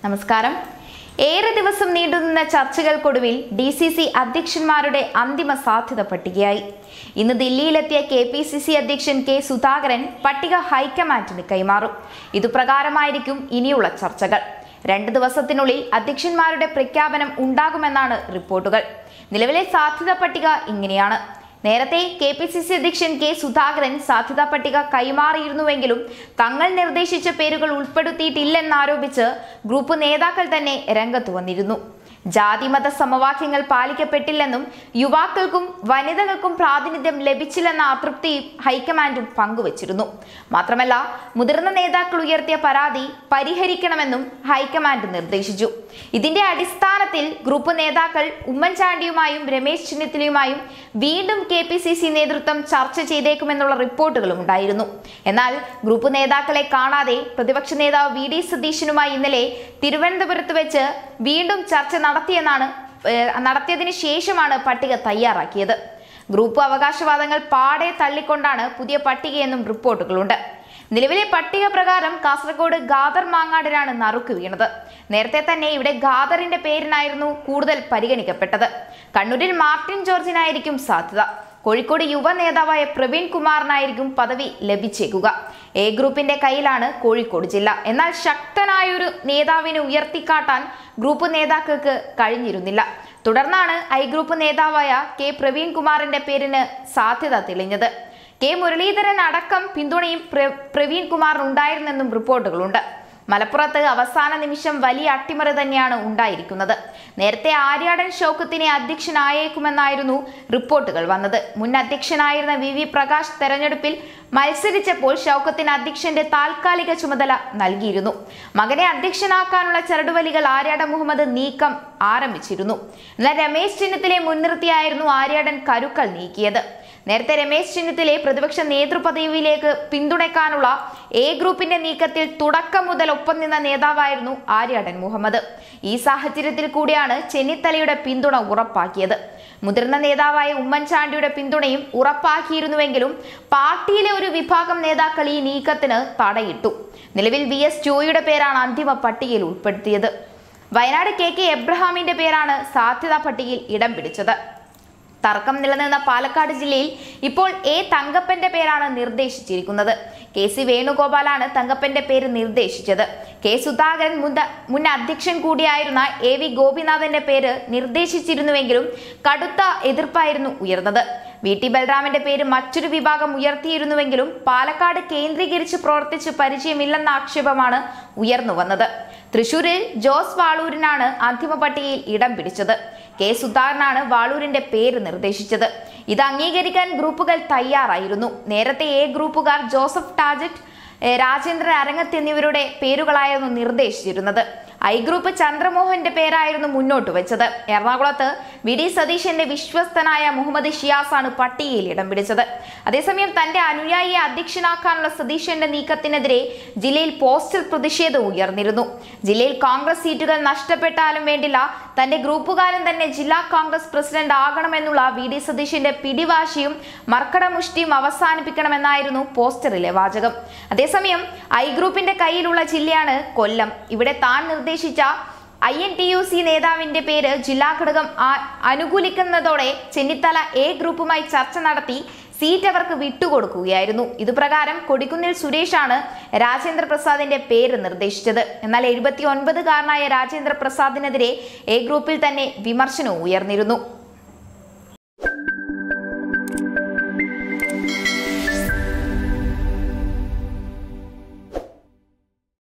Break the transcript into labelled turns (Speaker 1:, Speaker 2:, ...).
Speaker 1: നമസ്കാരം ഏറെ ദിവസം നീണ്ടുനിന്ന ചർച്ചകൾക്കൊടുവിൽ ഡി സി സി അധ്യക്ഷന്മാരുടെ അന്തിമ സാധ്യത പട്ടികയായി ഇന്ന് ദില്ലിയിലെത്തിയ കെ പി സി സി അധ്യക്ഷൻ കെ സുധാകരൻ പട്ടിക ഹൈക്കമാൻഡിന് കൈമാറും ഇതുപ്രകാരമായിരിക്കും ഇനിയുള്ള ചർച്ചകൾ രണ്ട് ദിവസത്തിനുള്ളിൽ അധ്യക്ഷന്മാരുടെ പ്രഖ്യാപനം ഉണ്ടാകുമെന്നാണ് റിപ്പോർട്ടുകൾ നിലവിലെ സാധ്യതാ പട്ടിക ഇങ്ങനെയാണ് നേരത്തെ കെ പി സി സി അധ്യക്ഷൻ കെ സുധാകരൻ സാധ്യതാ പട്ടിക കൈമാറിയിരുന്നുവെങ്കിലും തങ്ങൾ നിർദ്ദേശിച്ച പേരുകൾ ഉൾപ്പെടുത്തിയിട്ടില്ലെന്നാരോപിച്ച് ഗ്രൂപ്പ് നേതാക്കൾ തന്നെ രംഗത്തു വന്നിരുന്നു ജാതിമത സമവാക്യങ്ങൾ പാലിക്കപ്പെട്ടില്ലെന്നും യുവാക്കൾക്കും വനിതകൾക്കും പ്രാതിനിധ്യം ലഭിച്ചില്ലെന്ന അതൃപ്തി ഹൈക്കമാൻഡും പങ്കുവച്ചിരുന്നു മാത്രമല്ല മുതിർന്ന നേതാക്കൾ ഉയർത്തിയ പരാതി പരിഹരിക്കണമെന്നും ഹൈക്കമാൻഡ് നിർദ്ദേശിച്ചു ഇതിന്റെ അടിസ്ഥാനത്തിൽ ഗ്രൂപ്പ് നേതാക്കൾ ഉമ്മൻചാണ്ടിയുമായും രമേശ് ചെന്നിത്തലയുമായും വീണ്ടും കെ പി സി സി നേതൃത്വം ചർച്ച ചെയ്തേക്കുമെന്നുള്ള റിപ്പോർട്ടുകളും ഉണ്ടായിരുന്നു എന്നാൽ ഗ്രൂപ്പ് നേതാക്കളെ കാണാതെ പ്രതിപക്ഷ നേതാവ് വി ഡി സതീശനുമായി ഇന്നലെ തിരുവനന്തപുരത്ത് വെച്ച് വീണ്ടും ചർച്ച നടത്തിയെന്നാണ് ഏഹ്, നടത്തിയതിനു ശേഷമാണ് പട്ടിക തയ്യാറാക്കിയത് ഗ്രൂപ്പ് അവകാശവാദങ്ങൾ പാടെ തള്ളിക്കൊണ്ടാണ് പുതിയ പട്ടികയെന്നും റിപ്പോർട്ടുകളുണ്ട് നിലവിലെ പട്ടിക പ്രകാരം കാസർഗോഡ് ഗാദർ മാങ്ങാടിനാണ് നറുക്ക് വീണത് നേരത്തെ തന്നെ ഇവിടെ ഗാദറിന്റെ പേരിനായിരുന്നു കൂടുതൽ പരിഗണിക്കപ്പെട്ടത് കണ്ണൂരിൽ മാർട്ടിൻ ജോർജിനായിരിക്കും സാധ്യത കോഴിക്കോട് യുവ നേതാവായ പ്രവീൺ കുമാറിനായിരിക്കും പദവി ലഭിച്ചേക്കുക എ ഗ്രൂപ്പിന്റെ കയ്യിലാണ് കോഴിക്കോട് ജില്ല എന്നാൽ ശക്തനായൊരു നേതാവിനെ ഉയർത്തിക്കാട്ടാൻ ഗ്രൂപ്പ് നേതാക്കൾക്ക് കഴിഞ്ഞിരുന്നില്ല തുടർന്നാണ് ഐ ഗ്രൂപ്പ് നേതാവായ കെ പ്രവീൺ കുമാറിന്റെ പേരിന് സാധ്യത തെളിഞ്ഞത് കെ മുരളീധരൻ അടക്കം പിന്തുണയും പ്ര- പ്രവീൺ കുമാറിന് ഉണ്ടായിരുന്നെന്നും റിപ്പോർട്ടുകളുണ്ട് മലപ്പുറത്ത് അവസാന നിമിഷം വലിയ അട്ടിമറി തന്നെയാണ് ഉണ്ടായിരിക്കുന്നത് നേരത്തെ ആര്യാടൻ ഷൗക്കത്തിനെ അധ്യക്ഷനായേക്കുമെന്നായിരുന്നു റിപ്പോർട്ടുകൾ വന്നത് മുൻ അധ്യക്ഷനായിരുന്ന വി വി പ്രകാശ് തെരഞ്ഞെടുപ്പിൽ മത്സരിച്ചപ്പോൾ ഷൗക്കത്തിന് അധ്യക്ഷന്റെ താൽക്കാലിക ചുമതല നൽകിയിരുന്നു മകനെ അധ്യക്ഷനാക്കാനുള്ള ചരടുവലികൾ ആര്യാടൻ മുഹമ്മദ് നീക്കം ആരംഭിച്ചിരുന്നു എന്നാൽ രമേശ് ചെന്നിത്തലയെ മുൻനിർത്തിയായിരുന്നു ആര്യാടൻ കരുക്കൾ നീക്കിയത് നേരത്തെ രമേശ് ചെന്നിത്തലയെ പ്രതിപക്ഷ നേതൃപദവിയിലേക്ക് പിന്തുണയ്ക്കാനുള്ള എ ഗ്രൂപ്പിന്റെ നീക്കത്തിൽ തുടക്കം മുതൽ ഒപ്പം നിന്ന നേതാവായിരുന്നു ആര്യാടൻ മുഹമ്മദ് ഈ സാഹചര്യത്തിൽ കൂടിയാണ് ചെന്നിത്തലയുടെ പിന്തുണ ഉറപ്പാക്കിയത് മുതിർന്ന നേതാവായ ഉമ്മൻചാണ്ടിയുടെ പിന്തുണയും ഉറപ്പാക്കിയിരുന്നുവെങ്കിലും പാർട്ടിയിലെ ഒരു വിഭാഗം നേതാക്കൾ ഈ നീക്കത്തിന് തടയിട്ടു നിലവിൽ വി എസ് ജോയിയുടെ പേരാണ് അന്തിമ പട്ടികയിൽ ഉൾപ്പെടുത്തിയത് വയനാട് കെ കെ എബ്രഹാമിന്റെ പേരാണ് സാധ്യതാ പട്ടികയിൽ ഇടം പിടിച്ചത് തർക്കം നിലനിന്ന പാലക്കാട് ജില്ലയിൽ ഇപ്പോൾ എ തങ്കപ്പന്റെ പേരാണ് നിർദ്ദേശിച്ചിരിക്കുന്നത് കെ സി വേണുഗോപാലാണ് തങ്കപ്പന്റെ പേര് നിർദ്ദേശിച്ചത് കെ സുധാകരൻ മുൻ മുൻ അധ്യക്ഷൻ കൂടിയായിരുന്ന എ വി ഗോപിനാഥന്റെ പേര് നിർദ്ദേശിച്ചിരുന്നുവെങ്കിലും കടുത്ത എതിർപ്പായിരുന്നു ഉയർന്നത് വി ടി ബൽറാമിന്റെ പേര് മറ്റൊരു വിഭാഗം ഉയർത്തിയിരുന്നുവെങ്കിലും പാലക്കാട് കേന്ദ്രീകരിച്ച് പ്രവർത്തിച്ച് പരിചയമില്ലെന്ന ആക്ഷേപമാണ് ഉയർന്നു വന്നത് തൃശൂരിൽ ജോസ് വാളൂരിനാണ് അന്തിമ പട്ടികയിൽ ഇടം പിടിച്ചത് കെ സുധാകരനാണ് വാളൂരിന്റെ പേര് നിർദ്ദേശിച്ചത് ഇത് അംഗീകരിക്കാൻ ഗ്രൂപ്പുകൾ തയ്യാറായിരുന്നു നേരത്തെ എ ഗ്രൂപ്പുകാർ ജോസഫ് ടാജറ്റ് എ, രാജേന്ദ്രൻ അരങ്ങത്ത് എന്നിവരുടെ പേരുകളായിരുന്നു നിർദ്ദേശിച്ചിരുന്നത് ഐ ഗ്രൂപ്പ് ചന്ദ്രമോഹന്റെ പേരായിരുന്നു മുന്നോട്ട് വെച്ചത് എറണാകുളത്ത് വി ഡി സതീശന്റെ വിശ്വസ്തനായ മുഹമ്മദ് ഷിയാസാണ് പട്ടികയിൽ ഇടം പിടിച്ചത് അതേസമയം തന്റെ അനുയായിയെ അധ്യക്ഷനാക്കാനുള്ള സതീശന്റെ നീക്കത്തിനെതിരെ ജില്ലയിൽ പോസ്റ്റൽ പ്രതിഷേധം ഉയർന്നിരുന്നു ജില്ലയിൽ കോൺഗ്രസ് സീറ്റുകൾ നഷ്ടപ്പെട്ടാലും വേണ്ടില്ല തന്റെ ഗ്രൂപ്പുകാരൻ തന്നെ ജില്ലാ കോൺഗ്രസ് പ്രസിഡന്റ് ആകണമെന്നുള്ള വി ഡി സതീശന്റെ പിടിവാശിയും മർക്കടമുഷ്ടിയും അവസാനിപ്പിക്കണമെന്നായിരുന്നു പോസ്റ്ററിലെ വാചകം അതേസമയം ഐ ഗ്രൂപ്പിന്റെ കയ്യിലുള്ള ജില്ലയാണ് കൊല്ലം ഇവിടെ താൻ നിർദ്ദേശിച്ച I N T U C നേതാവിന്റെ പേര് ജില്ലാ ഘടകം ആ- അനുകൂലിക്കുന്നതോടെ ചെന്നിത്തല എ ഗ്രൂപ്പുമായി ചർച്ച നടത്തി സീറ്റ് അവർക്ക് വിട്ടുകൊടുക്കുകയായിരുന്നു ഇതുപ്രകാരം കൊടിക്കുന്നിൽ സുരേഷാണ് രാജേന്ദ്ര പ്രസാദിന്റെ പേര് നിർദ്ദേശിച്ചത് എന്നാൽ എഴുപത്തി ഒൻപതുകാരനായ രാജേന്ദ്ര പ്രസാദിനെതിരെ എ ഗ്രൂപ്പിൽ തന്നെ വിമർശനവും ഉയർന്നിരുന്നു